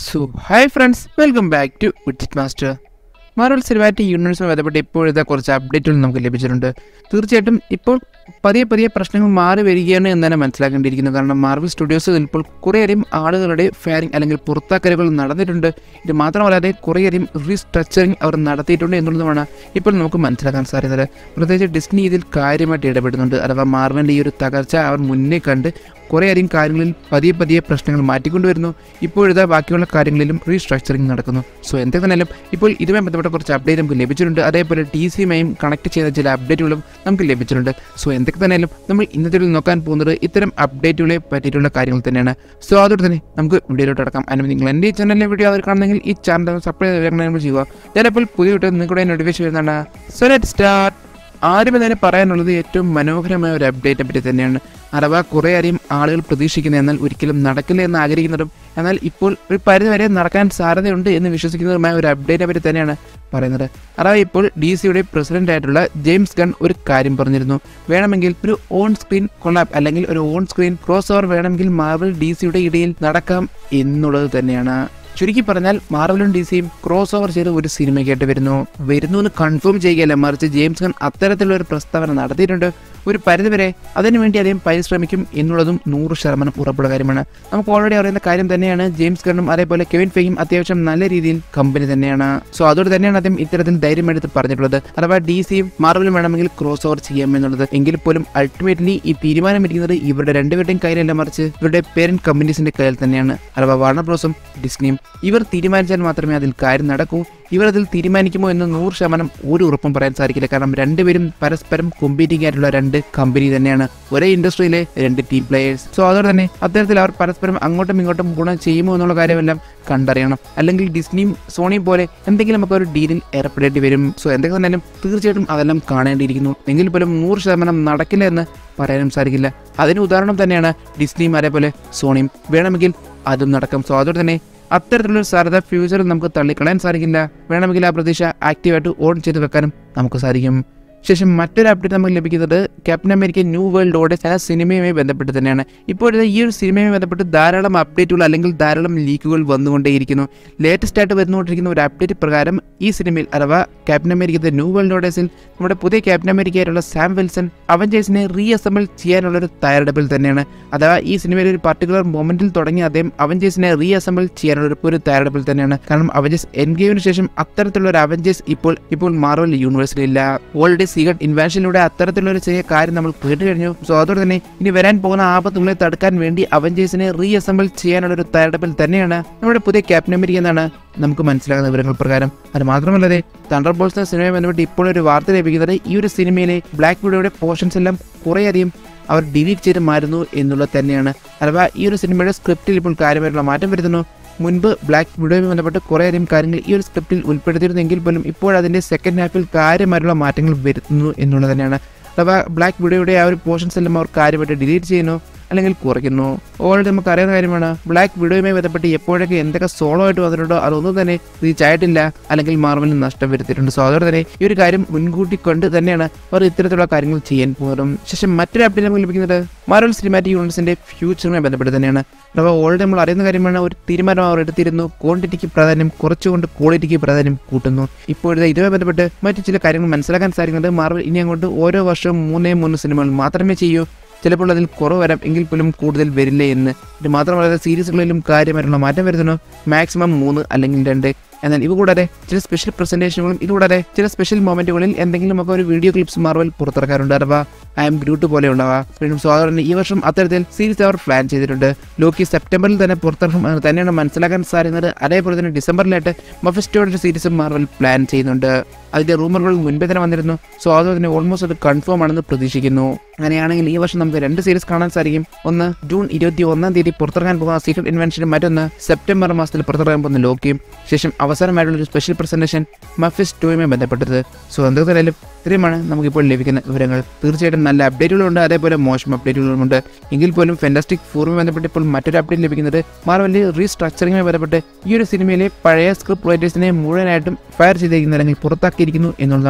so hi friends welcome back to വിറ്റിറ്റ് master Marvel cinematic യൂണിവേഴ്സുമായി ബന്ധപ്പെട്ട് ഇപ്പോഴത്തെ കുറച്ച് അപ്ഡേറ്റുകൾ നമുക്ക് ലഭിച്ചിട്ടുണ്ട് തീർച്ചയായിട്ടും ഇപ്പോൾ പതിയെ പതിയെ പ്രശ്നങ്ങൾ മാറി വരികയാണ് എന്ന് തന്നെ മനസ്സിലാക്കേണ്ടിയിരിക്കുന്നു കാരണം മാർവൽ സ്റ്റുഡിയോസിൽ ഇപ്പോൾ കുറേയധികം ആളുകളുടെ ഫയറിംഗ് അല്ലെങ്കിൽ പുറത്താക്കലുകൾ നടന്നിട്ടുണ്ട് ഇത് മാത്രമല്ലാതെ കുറേയധികം റീസ്ട്രക്ചറിങ് അവർ നടത്തിയിട്ടുണ്ട് എന്നുള്ളതുമാണ് ഇപ്പോൾ നമുക്ക് മനസ്സിലാക്കാൻ സാധിക്കുന്നത് പ്രത്യേകിച്ച് ഡിസ്നി ഇതിൽ കാര്യമായിട്ട് ഇടപെടുന്നുണ്ട് അഥവാ മാർവലിൻ്റെ ഈ ഒരു തകർച്ച അവർ മുന്നേ കണ്ട് കുറേയധികം കാര്യങ്ങളിൽ പതിയെ പതിയെ പ്രശ്നങ്ങൾ മാറ്റിക്കൊണ്ടുവരുന്നു ഇപ്പോഴത്തെ ബാക്കിയുള്ള കാര്യങ്ങളിലും റീസ്ട്രക്ചറിങ് നടക്കുന്നു സോ എന്തൊക്കെയാലും ഇപ്പോൾ ഇതുമായി ബന്ധപ്പെട്ട കുറച്ച് അപ്ഡേറ്റ് നമുക്ക് ലഭിച്ചിട്ടുണ്ട് അതേപോലെ ടി സിയുമായും കണക്ട് ചെയ്ത ചില അപ്ഡേറ്റുകളും നമുക്ക് ലഭിച്ചിട്ടുണ്ട് സോ എന്തൊക്കെ തന്നെയാലും നമ്മൾ ഇന്നത്തെ വീഡിയോയിൽ നോക്കാൻ പോകുന്നത് ഇത്തരം അപ്ഡേറ്റുകളെ പറ്റിയിട്ടുള്ള കാര്യങ്ങൾ തന്നെയാണ് സോ അതോടെ തന്നെ നമുക്ക് വീഡിയോയിലോട്ട് അടക്കാം അതിന് നിങ്ങൾ എൻ്റെ ഈ ചാനലിലെ വീഡിയോ അവർ കാണുന്നെങ്കിൽ ഈ ചാനൽ സബ്സ്ക്രൈബ് ചെയ്ത് ചെയ്യുക ചിലപ്പോൾ പുതിയ വീഡിയോ നിങ്ങളുടെ നോട്ടിഫിക്കേഷൻ വരുന്നതാണ് സോ ലെറ്റ് സ്റ്റാർട്ട് ആദ്യമേ തന്നെ പറയാനുള്ളത് ഏറ്റവും മനോഹരമായ ഒരു അപ്ഡേറ്റിനെ പറ്റി തന്നെയാണ് അഥവാ കുറേ അധികം ആളുകൾ പ്രതീക്ഷിക്കുന്ന എന്നാൽ ഒരിക്കലും നടക്കില്ല എന്ന് ആഗ്രഹിക്കുന്നതും എന്നാൽ ഇപ്പോൾ ഒരു പരിധിവരെ നടക്കാൻ സാധ്യതയുണ്ട് എന്ന് വിശ്വസിക്കുന്നതുമായ ഒരു അപ്ഡേറ്റിനെ പറ്റി തന്നെയാണ് പറയുന്നത് അഥവാ ഇപ്പോൾ ഡി സിയുടെ പ്രസിഡന്റ് ആയിട്ടുള്ള ജെയിംസ് ഗൺ ഒരു കാര്യം പറഞ്ഞിരുന്നു വേണമെങ്കിൽ ഒരു ഓൺ സ്ക്രീൻ കൊളാബ് അല്ലെങ്കിൽ ഒരു ഓൺ സ്ക്രീൻ ക്രോസ് ഓവർ വേണമെങ്കിൽ മാർവൽ ഡി സിയുടെ ഇടയിൽ നടക്കാം എന്നുള്ളത് തന്നെയാണ് ചുരുക്കി പറഞ്ഞാൽ മാർവലും ഡി സിയും ക്രോസ് ഓവർ ചെയ്ത് ഒരു സിനിമയ്ക്കായിട്ട് വരുന്നു വരുന്നു എന്ന് കൺഫേം ചെയ്യുകയല്ല മറിച്ച് ജെയിംസ് ഗൺ അത്തരത്തിലുള്ള ഒരു പ്രസ്താവന നടത്തിയിട്ടുണ്ട് ഒരു പരിധിവരെ അതിനുവേണ്ടി അദ്ദേഹം പരിശ്രമിക്കും എന്നുള്ളതും നൂറ് ശതമാനം ഉറപ്പുള്ള കാര്യമാണ് നമുക്ക് ഓൾറെഡി അറിയുന്ന കാര്യം തന്നെയാണ് ജെയിംസ് ഗണ്ണും അതേപോലെ കെവിൻ ഫെയും അത്യാവശ്യം നല്ല രീതിയിൽ കമ്പനി തന്നെയാണ് സോ അതോടെ തന്നെയാണ് അദ്ദേഹം ഇത്തരത്തിൽ ധൈര്യമെടുത്ത് പറഞ്ഞിട്ടുള്ളത് അഥവാ ഡി സിയും മാർവലും വേണമെങ്കിൽ ക്രോസ് ഓവർ ചെയ്യാം എന്നുള്ളത് എങ്കിൽ പോലും അൾട്ടിമേറ്റ്ലി ഈ തീരുമാനം ഇരിക്കുന്നത് ഇവരുടെ രണ്ടുപേരുടെയും കയ്യിലല്ല മറിച്ച് ഇവരുടെ പേരന്റ് കമ്പനീസിന്റെ കയ്യിൽ തന്നെയാണ് അഥവാ വാർണർ ബ്രോസും ഡിസ്നിയും ഇവർ തീരുമാനിച്ചാൽ മാത്രമേ അതിൽ കാര്യം നടക്കൂ ഇവർ അതിൽ തീരുമാനിക്കുമോ എന്ന് നൂറ് ശതമാനം ഒരു ഉറപ്പും പറയാൻ സാധിക്കില്ല കാരണം രണ്ടുപേരും പരസ്പരം കോമ്പീറ്റിംഗ് ആയിട്ടുള്ള രണ്ട് കമ്പനി തന്നെയാണ് ഒരേ ഇൻഡസ്ട്രിയിലെ രണ്ട് ടീം പ്ലേയേഴ്സ് സോ അതോടെ തന്നെ അത്തരത്തിൽ അവർ പരസ്പരം അങ്ങോട്ടും ഇങ്ങോട്ടും ഗുണം ചെയ്യുമോ എന്നുള്ള കാര്യമെല്ലാം കണ്ടറിയണം അല്ലെങ്കിൽ ഡിസ്നിയും സോണിയും പോലെ എന്തെങ്കിലും ഒക്കെ ഒരു ഡീലിൽ ഏർപ്പെടേണ്ടി വരും സോ എന്തൊക്കെ തന്നെയും തീർച്ചയായിട്ടും അതെല്ലാം കാണേണ്ടിയിരിക്കുന്നു എങ്കിൽ പോലും നൂറ് ശതമാനം നടക്കില്ല എന്ന് പറയാനും സാധിക്കില്ല അതിന് ഉദാഹരണം തന്നെയാണ് ഡിസ്നിയും അതേപോലെ സോണിയും വേണമെങ്കിൽ അതും നടക്കും സോ അതോടെ തന്നെ അത്തരത്തിലുള്ള സാധ്യത ഫ്യൂച്ചറിൽ നമുക്ക് തള്ളിക്കളയാൻ സാധിക്കില്ല വേണമെങ്കിൽ ആ പ്രതീക്ഷ ആക്റ്റീവായിട്ട് ഓൺ ചെയ്ത് വെക്കാനും നമുക്ക് സാധിക്കും ശേഷം മറ്റൊരു അപ്ഡേറ്റ് നമുക്ക് ലഭിക്കുന്നത് ക്യാപ്റ്റൻ അമേരിക്ക ന്യൂ വേൾഡ് ഓടെ ചില സിനിമയുമായി ബന്ധപ്പെട്ട് തന്നെയാണ് ഇപ്പോഴത്തെ ഈ ഒരു സിനിമയുമായി ബന്ധപ്പെട്ട് ധാരാളം അപ്ഡേറ്റുകൾ അല്ലെങ്കിൽ ധാരാളം ലീക്കുകൾ വന്നുകൊണ്ടേയിരിക്കുന്നു ലേറ്റസ്റ്റ് ആയിട്ട് വന്നുകൊണ്ടിരിക്കുന്ന ഒരു അപ്ഡേറ്റ് പ്രകാരം ഈ സിനിമയിൽ അഥവാ ക്യാപ്റ്റൻ അമേരിക്കത്തെ ന്യൂ വേൾഡ് ഓഡേഴ്സിൽ നമ്മുടെ പുതിയ ക്യാപ്റ്റൻ അമേരിക്കയായിട്ടുള്ള സാം വിൽസൺ അവഞ്ചേഴ്സിനെ റീ അസംബിൾ ചെയ്യാനുള്ള ഒരു തയ്യാറെടുപ്പിൽ തന്നെയാണ് അഥവാ ഈ സിനിമയിൽ ഒരു പർട്ടിക്കുലർ മൊമെന്റിൽ തുടങ്ങി അദ്ദേഹം അവഞ്ചേഴ്സിനെ റീ അസംബിൾ ചെയ്യാനുള്ള ഒരു- ഒരു തയ്യാറെടുപ്പിൽ തന്നെയാണ് കാരണം അവഞ്ചേഴ്സ് എൻ ഗെയിമിന് ശേഷം അത്തരത്തിലുള്ള ഒരു അവഞ്ചേഴ്സ് ഇപ്പോൾ ഇപ്പോൾ മാർവൽ യൂണിവേഴ്സിലില്ല ഓൾറെഡി സീഗഡ് ഇൻവാൻഷനിലൂടെ അത്തരത്തിലുള്ള ഒരു ചെറിയ കാര്യം നമ്മൾ കേട്ട് കഴിഞ്ഞു സോ അതോടെ തന്നെ ഇനി വരാൻ പോകുന്ന ആപത്തുകളെ തടുക്കാൻ വേണ്ടി അവഞ്ചേഴ്സിനെ റീ അസംബിൾ ചെയ്യാനുള്ള ഒരു തയ്യാറെടുപ്പിൽ തന്നെയാണ് നമ്മുടെ പുതിയ ക്യാപ്റ്റൻ അമേരിക്ക എന്നാണ് നമുക്ക് മനസ്സിലാകുന്ന വിവരങ്ങൾ പ്രകാരം അത് മാത്രമല്ലാതെ തണ്ടർ ബോൾസ് സിനിമയെ ബന്ധപ്പെട്ട് ഇപ്പോൾ ഒരു വാർത്ത ലഭിക്കുന്നത് ഈ ഒരു സിനിമയിലെ ബ്ലാക്ക് വിഡോയുടെ പോർഷൻസ് എല്ലാം കുറേയധികം അവർ ഡിലീറ്റ് ചെയ്ത് മാറുന്നു എന്നുള്ളത് തന്നെയാണ് അഥവാ ഈ ഒരു സിനിമയുടെ സ്ക്രിപ്റ്റിൽ ഇപ്പോൾ കാര്യമായിട്ടുള്ള മാറ്റം വരുത്തുന്നു മുൻപ് ബ്ലാക്ക് വിഡോയുമായി ബന്ധപ്പെട്ട് കുറേയധികം കാര്യങ്ങൾ ഈ ഒരു സ്ക്രിപ്റ്റിൽ ഉൾപ്പെടുത്തിയിരുന്നെങ്കിൽ പോലും ഇപ്പോൾ അതിൻ്റെ സെക്കൻഡ് ഹാഫിൽ കാര്യമായിട്ടുള്ള മാറ്റങ്ങൾ വരുത്തുന്നു എന്നുള്ളത് തന്നെയാണ് അഥവാ ബ്ലാക്ക് വിഡോയുടെ ആ ഒരു പോർഷൻസ് എല്ലാം അവർ കാര്യമായിട്ട് ഡിലീറ്റ് ചെയ്യുന്നു അല്ലെങ്കിൽ കുറയ്ക്കുന്നു ഓൾറെഡി നമുക്ക് അറിയാവുന്ന കാര്യമാണ് ബ്ലാക്ക് വിഡോയുമായി ബന്ധപ്പെട്ട് എപ്പോഴൊക്കെ എന്തൊക്കെ സോളോ ആയിട്ട് വന്നിട്ടുണ്ടോ അതൊന്നും തന്നെ റീച്ച് ആയിട്ടില്ല അല്ലെങ്കിൽ മാർവലിന് നഷ്ടം വരുത്തിയിട്ടുണ്ട് സോ അതോടെ തന്നെ ഈ ഒരു കാര്യം മുൻകൂട്ടി കൊണ്ട് തന്നെയാണ് അവർ ഇത്തരത്തിലുള്ള കാര്യങ്ങൾ ചെയ്യാൻ പോകുന്നതും ശേഷം മറ്റൊരു അപ്ഡേറ്റ് നമുക്ക് ലഭിക്കുന്നത് മാർവൽ സിനിമാറ്റിക് യൂണിവേഴ്സിന്റെ ഫ്യൂച്ചറുമായി ബന്ധപ്പെട്ട് തന്നെയാണ് അഥവാ ഓൾറെഡി നമ്മൾ അറിയുന്ന കാര്യമാണ് ഒരു തീരുമാനം അവർ എടുത്തിരുന്നു ക്വാണ്ടിറ്റിക്ക് പ്രാധാന്യം കുറച്ചുകൊണ്ട് ക്വാളിറ്റിക്ക് പ്രാധാന്യം കൂട്ടുന്നു ഇപ്പോഴത്തെ ഇതുമായി ബന്ധപ്പെട്ട് മറ്റു ചില കാര്യങ്ങൾ മനസ്സിലാക്കാൻ സാധിക്കുന്നത് മാർവൽ ഇനി അങ്ങോട്ട് ഓരോ വർഷവും മൂന്നേ മൂന്ന് സിനിമകൾ മാത്രമേ ചെയ്യൂ ചിലപ്പോൾ അതിൽ കുറവ് വരാം എങ്കിൽ പോലും കൂടുതൽ വരില്ല എന്ന് ഇത് മാത്രമല്ല സീരീസുകളിലും കാര്യമായിട്ടുള്ള മാറ്റം വരുത്തുന്നു മാക്സിമം മൂന്ന് അല്ലെങ്കിൽ രണ്ട് എന്നാൽ ഇവ കൂടാതെ ചില സ്പെഷ്യൽ പ്രസന്റേഷനുകളും ഇതുകൂടാതെ ചില സ്പെഷ്യൽ മൊമെന്റുകളിൽ എന്തെങ്കിലുമൊക്കെ ഒരു വീഡിയോ ക്ലിപ്സ് മാർവൽ പുറത്തിറക്കാറുണ്ട് അഥവാ ഐ എം ഗ്രൂട്ട് പോലെയുള്ളവ വീണ്ടും സ്വാതന്ത്ര്യം ഈ വർഷം അത്തരത്തിൽ സീരീസ് അവർ പ്ലാൻ ചെയ്തിട്ടുണ്ട് ലോക്കി സെപ്റ്റംബറിൽ തന്നെ പുറത്തിറക്കും എന്ന് തന്നെയാണ് മനസ്സിലാക്കാൻ സാധിക്കുന്നത് അതേപോലെ തന്നെ ഡിസംബറിലായിട്ട് മഫിസ്റ്റോയുടെ ഒരു സീരീസും മാർവൽ പ്ലാൻ ചെയ്യുന്നുണ്ട് അതിന്റെ റൂമറുകൾ മുൻപേ തന്നെ വന്നിരുന്നു സോ അതുപോലെ തന്നെ ഓൾമോസ്റ്റ് അത് കൺഫേം ആണെന്ന് പ്രതീക്ഷിക്കുന്നു അങ്ങനെയാണെങ്കിൽ ഈ വർഷം നമുക്ക് രണ്ട് സീരീസ് കാണാൻ സാധിക്കും ഒന്ന് ജൂൺ ഇരുപത്തി ഒന്നാം തീയതി പുറത്തിറങ്ങാൻ പോകുന്ന സീക്രട്ട് ഇൻവെൻഷനും മറ്റൊന്ന് സെപ്റ്റംബർ മാസത്തിൽ പുറത്തിറങ്ങാൻ പോകുന്ന ലോക്കിയും ശേഷം അവസാനമായിട്ടുള്ള ഒരു സ്പെഷ്യൽ പ്രസന്റേഷൻ മഫിസ് ടൂയുമായി ബന്ധപ്പെട്ടത് സോ എന്തൊക്കെയായാലും ഇത്രയുമാണ് നമുക്കിപ്പോൾ ലഭിക്കുന്ന വിവരങ്ങൾ തീർച്ചയായിട്ടും നല്ല അപ്ഡേറ്റുകളുണ്ട് അതേപോലെ മോശം അപ്ഡേറ്റുകളുമുണ്ട് എങ്കിൽ പോലും ഫെൻറ്റാസ്റ്റിക് ഫോറുമായി ബന്ധപ്പെട്ട് ഇപ്പോൾ മറ്റൊരു അപ്ഡേറ്റ് ലഭിക്കുന്നത് മാർവലിന്റെ റീസ്ട്രക്ചറിങ്ങുമായി ബന്ധപ്പെട്ട് ഈ ഒരു സിനിമയിലെ പഴയ സ്ക്രിപ്റ്റ് റൈറ്റേഴ്സിനെ മുഴുവനായിട്ടും ഫയർ ചെയ്തിരിക്കുന്നു അല്ലെങ്കിൽ പുറത്താക്കിയിരിക്കുന്നു എന്നുള്ളതാണ്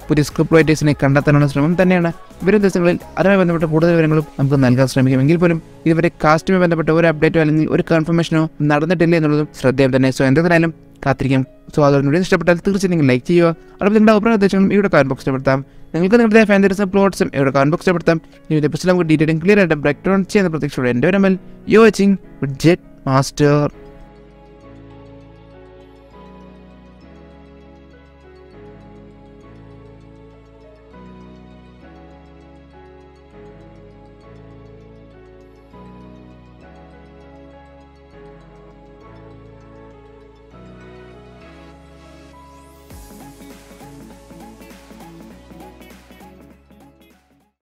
പുതിയ സ്ക്രിപ്റ്റ് റൈറ്റേഴ്സിനെ കണ്ടെത്താനുള്ള ശ്രമം തന്നെയാണ് വരും ദിവസങ്ങളിൽ അതുമായി ബന്ധപ്പെട്ട കൂടുതൽ വിവരങ്ങളും നമുക്ക് നൽകാൻ ശ്രമിക്കും എങ്കിൽ പോലും ഇതുവരെ കാസ്റ്റുമായി ബന്ധപ്പെട്ട ഒരു അപ്ഡേറ്റോ അല്ലെങ്കിൽ ഒരു കൺഫർമേഷനോ നടന്നിട്ടില്ല എന്നുള്ളതും ശ്രദ്ധേയം തന്നെ സോ എന്തെങ്കിലും കാത്തിരിക്കാം സോ അതോടുകൂടി ഇഷ്ടപ്പെട്ടാൽ തീർച്ചയായും നിങ്ങൾ ലൈക്ക് ചെയ്യുക അതോടൊപ്പം നിങ്ങളുടെ അഭിപ്രായ നിർദ്ദേശങ്ങളും ഇവിടെ കമന്റ് ബോക്സിൽ പെടുത്താം നിങ്ങൾക്ക് നിങ്ങളുടെ ഫാൻറ്റീസും പ്ലോട്ട്സും ഇവിടെ കമന്റ് ബോക്സിൽ പെടുത്താം ഈ എപ്പിസോഡ് നമുക്ക് ഡീറ്റെയിലും ക്ലിയർ ആയിട്ട് ബ്രേക്ക് ഡൗൺ ചെയ്യുന്ന പ്രതീക്ഷയോടെ എൻ്റെ ഒരു യോ വാച്ചിങ് ജെറ്റ് മാസ്റ്റർ